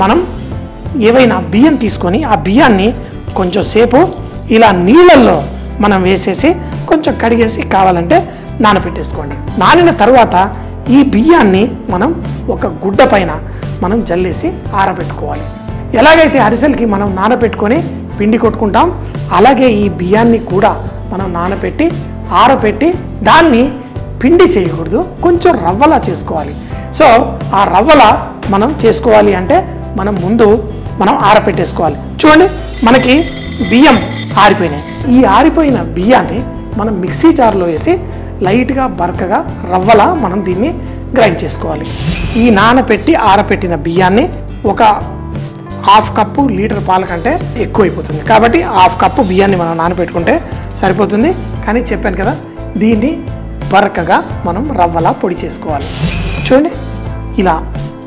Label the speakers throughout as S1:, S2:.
S1: మనం ఏవైనా బియ్యం తీసుకొని ఆ బియ్యాన్ని కొంచెం సేపు ఇలా నీళ్ళల్లో మనం వేసేసి కొంచెం కడిగేసి కావాలంటే నానబెట్టేసుకోండి నానిన తర్వాత ఈ బియ్యాన్ని మనం ఒక గుడ్డ పైన మనం జల్లేసి ఆరబెట్టుకోవాలి ఎలాగైతే అరిసెలకి మనం నానబెట్టుకొని పిండి కొట్టుకుంటాం అలాగే ఈ బియ్యాన్ని కూడా మనం నానబెట్టి ఆరబెట్టి దాన్ని పిండి చేయకూడదు కొంచెం రవ్వలా చేసుకోవాలి సో ఆ రవ్వలా మనం చేసుకోవాలి అంటే మనం ముందు మనం ఆరపెట్టేసుకోవాలి చూడండి మనకి బియ్యం ఆరిపోయినాయి ఈ ఆరిపోయిన బియ్యాన్ని మనం మిక్సీ జార్లో వేసి లైట్గా బరకగా రవ్వలా మనం దీన్ని గ్రైండ్ చేసుకోవాలి ఈ నానపెట్టి ఆరపెట్టిన బియ్యాన్ని ఒక హాఫ్ కప్పు లీటర్ పాల కంటే ఎక్కువ అయిపోతుంది కాబట్టి హాఫ్ కప్పు బియ్యాన్ని మనం నానబెట్టుకుంటే సరిపోతుంది కానీ చెప్పాను కదా దీన్ని బరకగా మనం రవ్వలా పొడి చేసుకోవాలి చూడండి ఇలా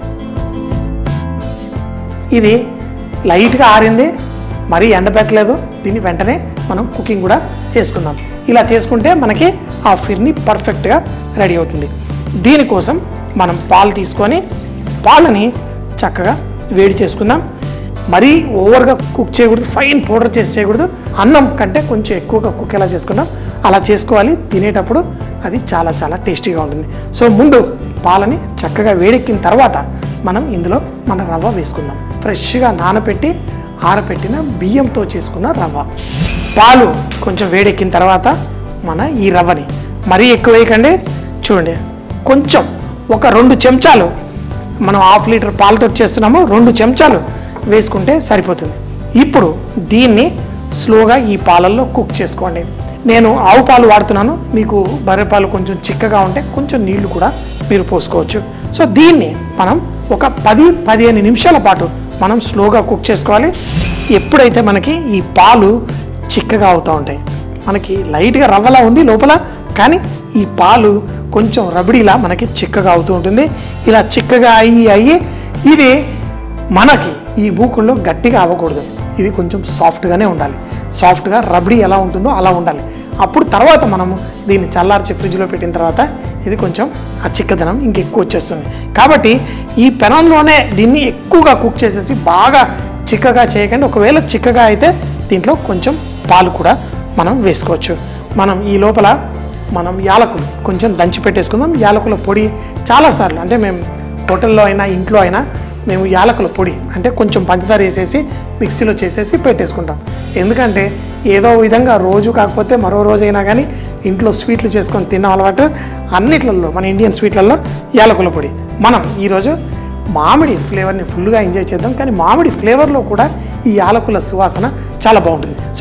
S1: ఇది లైట్గా ఆరింది మరీ ఎండబెట్టలేదు దీన్ని వెంటనే మనం కుకింగ్ కూడా చేసుకుందాం ఇలా చేసుకుంటే మనకి ఆ ఫిర్ని పర్ఫెక్ట్గా రెడీ అవుతుంది దీనికోసం మనం పాలు తీసుకొని పాలని చక్కగా వేడి చేసుకుందాం మరీ ఓవర్గా కుక్ చేయకూడదు ఫైన్ పౌడర్ చేసి చేయకూడదు అన్నం కంటే కొంచెం ఎక్కువగా కుక్ ఎలా చేసుకున్నాం అలా చేసుకోవాలి తినేటప్పుడు అది చాలా చాలా టేస్టీగా ఉంటుంది సో ముందు పాలని చక్కగా వేడెక్కిన తర్వాత మనం ఇందులో మన రవ్వ వేసుకుందాం ఫ్రెష్గా నానబెట్టి ఆరబెట్టిన బియ్యంతో చేసుకున్న రవ్వ పాలు కొంచెం వేడెక్కిన తర్వాత మన ఈ రవ్వని మరీ ఎక్కువ వేయకండి చూడండి కొంచెం ఒక రెండు చెంచాలు మనం హాఫ్ లీటర్ పాలతో చేస్తున్నాము రెండు చెంచాలు వేసుకుంటే సరిపోతుంది ఇప్పుడు దీన్ని స్లోగా ఈ పాలల్లో కుక్ చేసుకోండి నేను ఆవు పాలు వాడుతున్నాను మీకు బర్రె పాలు కొంచెం చిక్కగా ఉంటే కొంచెం నీళ్లు కూడా మీరు పోసుకోవచ్చు సో దీన్ని మనం ఒక పది పదిహేను నిమిషాల పాటు మనం స్లోగా కుక్ చేసుకోవాలి ఎప్పుడైతే మనకి ఈ పాలు చిక్కగా అవుతూ ఉంటాయి మనకి లైట్గా రవ్వలా ఉంది లోపల కానీ ఈ పాలు కొంచెం రబడీలా మనకి చిక్కగా అవుతూ ఉంటుంది ఇలా చిక్కగా అయ్యి అయ్యి ఇది మనకి ఈ మూకుల్లో గట్టిగా అవ్వకూడదు ఇది కొంచెం సాఫ్ట్గానే ఉండాలి సాఫ్ట్గా రబడీ ఎలా ఉంటుందో అలా ఉండాలి అప్పుడు తర్వాత మనము దీన్ని చల్లార్చి ఫ్రిడ్జ్లో పెట్టిన తర్వాత ఇది కొంచెం ఆ చిక్కదనం ఇంకెక్కువ వచ్చేస్తుంది కాబట్టి ఈ పెనంలోనే దీన్ని ఎక్కువగా కుక్ చేసేసి బాగా చిక్కగా చేయకండి ఒకవేళ చిక్కగా అయితే దీంట్లో కొంచెం పాలు కూడా మనం వేసుకోవచ్చు మనం ఈ లోపల మనం యాలకులు కొంచెం దంచి పెట్టేసుకుందాం యాలకుల పొడి చాలాసార్లు అంటే మేము హోటల్లో అయినా ఇంట్లో అయినా మేము యాలకుల పొడి అంటే కొంచెం పంచదార వేసేసి మిక్సీలో చేసేసి పెట్టేసుకుంటాం ఎందుకంటే ఏదో విధంగా రోజు కాకపోతే మరో రోజైనా కానీ ఇంట్లో స్వీట్లు చేసుకొని తిన్న అలవాటు అన్నిట్లలో మన ఇండియన్ స్వీట్లలో యాలకుల పొడి మనం ఈరోజు మామిడి ఫ్లేవర్ని ఫుల్గా ఎంజాయ్ చేద్దాం కానీ మామిడి ఫ్లేవర్లో కూడా ఈ యాలకుల సువాసన చాలా బాగుంటుంది సో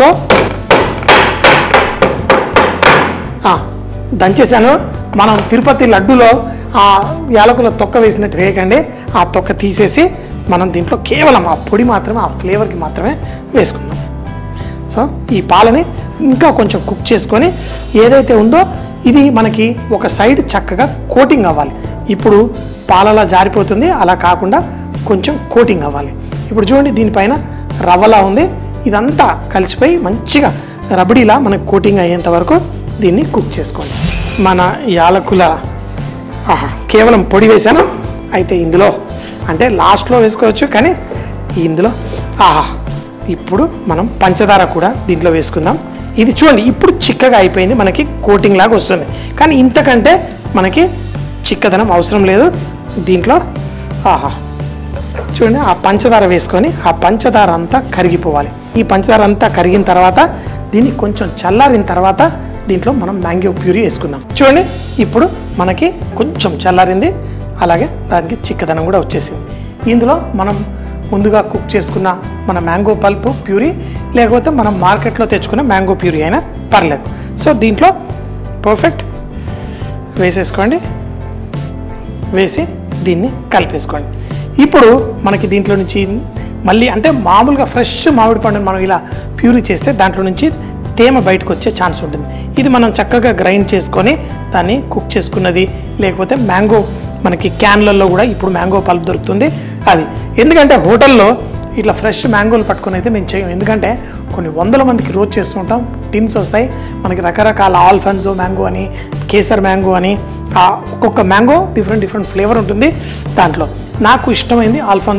S1: ఆ, దంచేసాను మనం తిరుపతి లడ్డులో ఆ యాలకుల తొక్క వేసినట్టు వేయకండి ఆ తొక్క తీసేసి మనం దీంట్లో కేవలం ఆ పొడి మాత్రమే ఆ ఫ్లేవర్కి మాత్రమే వేసుకుందాం సో ఈ పాలని ఇంకా కొంచెం కుక్ చేసుకొని ఏదైతే ఉందో ఇది మనకి ఒక సైడ్ చక్కగా కోటింగ్ అవ్వాలి ఇప్పుడు పాలలా జారిపోతుంది అలా కాకుండా కొంచెం కోటింగ్ అవ్వాలి ఇప్పుడు చూడండి దీనిపైన రవ్వలా ఉంది ఇదంతా కలిసిపోయి మంచిగా రబడీలా మనకు కోటింగ్ అయ్యేంత వరకు దీన్ని కుక్ చేసుకోండి మన యాలకుల ఆహా కేవలం పొడి వేసాను అయితే ఇందులో అంటే లాస్ట్లో వేసుకోవచ్చు కానీ ఇందులో ఆహా ఇప్పుడు మనం పంచదార కూడా దీంట్లో వేసుకుందాం ఇది చూడండి ఇప్పుడు చిక్కగా అయిపోయింది మనకి కోటింగ్ లాగా వస్తుంది కానీ ఇంతకంటే మనకి చిక్కదనం అవసరం లేదు దీంట్లో ఆహా చూడండి ఆ పంచదార వేసుకొని ఆ పంచదార అంతా కరిగిపోవాలి ఈ పంచదార అంతా కరిగిన తర్వాత దీన్ని కొంచెం చల్లారిన తర్వాత దీంట్లో మనం మ్యాంగో ప్యూరీ వేసుకుందాం చూడండి ఇప్పుడు మనకి కొంచెం చల్లారింది అలాగే దానికి చిక్కదనం కూడా వచ్చేసింది ఇందులో మనం ముందుగా కుక్ చేసుకున్న మన మ్యాంగో పల్ప్ ప్యూరీ లేకపోతే మనం మార్కెట్లో తెచ్చుకున్న మ్యాంగో ప్యూరీ అయినా పర్లేదు సో దీంట్లో పర్ఫెక్ట్ వేసేసుకోండి వేసి దీన్ని కలిపేసుకోండి ఇప్పుడు మనకి దీంట్లో నుంచి మళ్ళీ అంటే మామూలుగా ఫ్రెష్ మామిడి పండుని మనం ఇలా ప్యూరీ చేస్తే దాంట్లో నుంచి తేమ బయటకు వచ్చే ఛాన్స్ ఉంటుంది ఇది మనం చక్కగా గ్రైండ్ చేసుకొని దాన్ని కుక్ చేసుకున్నది లేకపోతే మ్యాంగో మనకి క్యాన్లలో కూడా ఇప్పుడు మ్యాంగో పల్ప్ దొరుకుతుంది అవి ఎందుకంటే హోటల్లో ఇట్లా ఫ్రెష్ మ్యాంగోలు పట్టుకొని అయితే మేము చేయం ఎందుకంటే కొన్ని వందల మందికి రోజు చేస్తుంటాం టిన్స్ వస్తాయి మనకి రకరకాల ఆల్ఫన్జో మ్యాంగో అని కేసర్ మ్యాంగో అని ఆ ఒక్కొక్క మ్యాంగో డిఫరెంట్ డిఫరెంట్ ఫ్లేవర్ ఉంటుంది దాంట్లో నాకు ఇష్టమైంది ఆల్ఫన్జో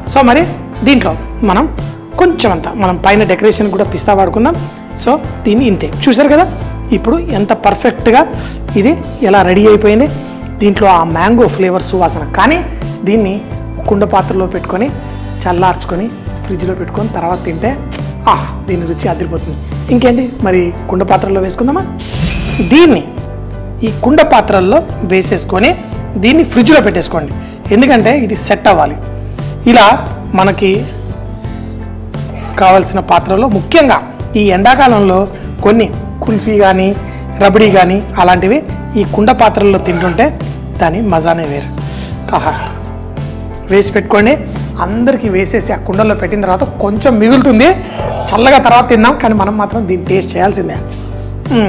S1: సో మరి దీంట్లో మనం కొంచెం అంత మనం పైన డెకరేషన్ కూడా పిస్తా వాడుకుందాం సో దీన్ని ఇంతే చూసారు కదా ఇప్పుడు ఎంత పర్ఫెక్ట్గా ఇది ఎలా రెడీ అయిపోయింది దీంట్లో ఆ మ్యాంగో ఫ్లేవర్ సువాసన కానీ దీన్ని కుండ పాత్రలో పెట్టుకొని చల్లార్చుకొని ఫ్రిడ్జ్లో పెట్టుకొని తర్వాత తింటే ఆహ్ దీని రుచి అదిరిపోతుంది ఇంకేంటి మరి కుండ పాత్రలో వేసుకుందామా దీన్ని ఈ కుండ పాత్రల్లో వేసేసుకొని దీన్ని ఫ్రిడ్జ్లో పెట్టేసుకోండి ఎందుకంటే ఇది సెట్ అవ్వాలి ఇలా మనకి కావలసిన పాత్రలో ముఖ్యంగా ఈ ఎండాకాలంలో కొన్ని కుల్ఫీ కానీ రబడీ కానీ అలాంటివి ఈ కుండ పాత్రల్లో తింటుంటే దాని మజానే వేరు ఆహా వేసి పెట్టుకోండి అందరికీ వేసేసి ఆ కుండలో పెట్టిన తర్వాత కొంచెం మిగులుతుంది చల్లగా తర్వాత తిన్నాం కానీ మనం మాత్రం దీన్ని టేస్ట్ చేయాల్సిందే మ్మ్.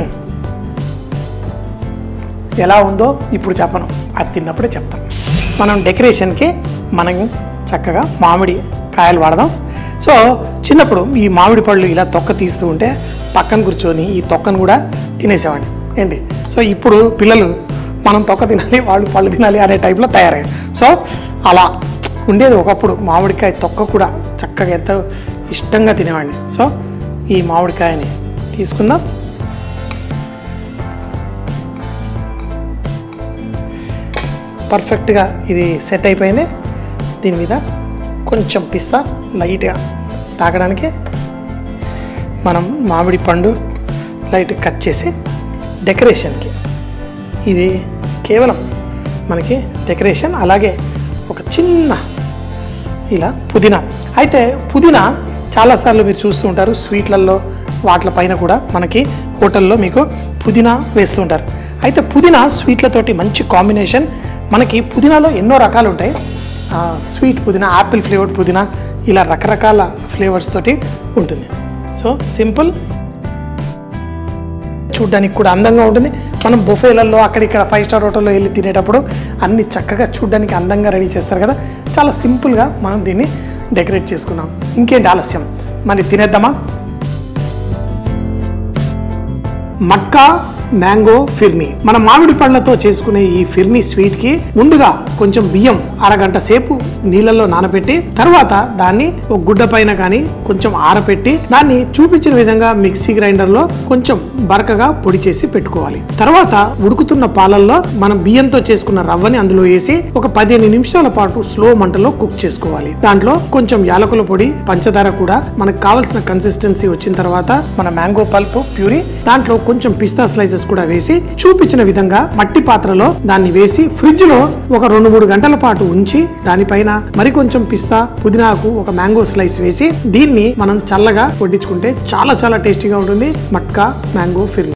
S1: ఎలా ఉందో ఇప్పుడు చెప్పను అది తిన్నప్పుడే చెప్తాను మనం డెకరేషన్కి మనం చక్కగా మామిడి కాయలు వాడదాం సో చిన్నప్పుడు ఈ మామిడి పళ్ళు ఇలా తొక్క తీస్తూ ఉంటే పక్కన కూర్చొని ఈ తొక్కను కూడా తినేసేవాడిని ఏంటి సో ఇప్పుడు పిల్లలు మనం తొక్క తినాలి వాళ్ళు పళ్ళు తినాలి అనే టైప్లో తయారయ్యారు సో అలా ఉండేది ఒకప్పుడు మామిడికాయ తొక్క కూడా చక్కగా ఎంతో ఇష్టంగా తినేవాడిని సో ఈ మామిడికాయని తీసుకుందాం పర్ఫెక్ట్గా ఇది సెట్ అయిపోయింది దీని మీద కొంచెం పిస్తా లైట్గా తాగడానికి మనం మామిడి పండు లైట్ కట్ చేసి డెకరేషన్కి ఇది కేవలం మనకి డెకరేషన్ అలాగే ఒక చిన్న ఇలా పుదీనా అయితే పుదీనా చాలాసార్లు మీరు చూస్తూ ఉంటారు స్వీట్లలో వాటి పైన కూడా మనకి హోటల్లో మీకు పుదీనా వేస్తూ ఉంటారు అయితే పుదీనా స్వీట్లతోటి మంచి కాంబినేషన్ మనకి పుదీనాలో ఎన్నో రకాలు ఉంటాయి ఆ, స్వీట్ పుదీనా యాపిల్ ఫ్లేవర్డ్ పుదీనా ఇలా రకరకాల ఫ్లేవర్స్ తోటి ఉంటుంది సో సింపుల్ చూడ్డానికి కూడా అందంగా ఉంటుంది మనం బొఫేలలో అక్కడిక్కడ ఫైవ్ స్టార్ హోటల్లో వెళ్ళి తినేటప్పుడు అన్ని చక్కగా చూడ్డానికి అందంగా రెడీ చేస్తారు కదా చాలా సింపుల్గా మనం దీన్ని డెకరేట్ చేసుకున్నాం ఇంకేంటి ఆలస్యం మరి తినేద్దామా మట్కా మ్యాంగో ఫిర్నీ మన మామిడి పళ్ళతో చేసుకునే ఈ ఫిర్నీ స్వీట్ కి ముందుగా కొంచెం బియ్యం అరగంట సేపు నీళ్ళల్లో నానబెట్టి తర్వాత దాన్ని ఒక గుడ్డ పైన కానీ కొంచెం ఆరపెట్టి దాన్ని చూపించిన విధంగా మిక్సీ గ్రైండర్ లో కొంచెం బరకగా పొడి చేసి పెట్టుకోవాలి తర్వాత ఉడుకుతున్న పాలల్లో మనం బియ్యంతో చేసుకున్న రవ్వని అందులో వేసి ఒక పదిహేను నిమిషాల పాటు స్లో మంటలో కుక్ చేసుకోవాలి దాంట్లో కొంచెం యాలకుల పొడి పంచదార కూడా మనకు కావాల్సిన కన్సిస్టెన్సీ వచ్చిన తర్వాత మన మ్యాంగో పల్ప్ ప్యూరీ దాంట్లో కొంచెం పిస్తా స్లైసెస్ కూడా వేసి చూపించిన విధంగా మట్టి పాత్రలో దాన్ని వేసి ఫ్రిడ్జ్ లో ఒక రెండు మూడు గంటల పాటు ఉంచి దానిపైన మరి కొంచెం పిస్తా పుదీనాకు ఒక మ్యాంగో స్లైస్ వేసి దీన్ని మనం చల్లగా వడ్డించుకుంటే చాలా చాలా టేస్టీగా ఉంటుంది మట్కా మ్యాంగో ఫిర్నీ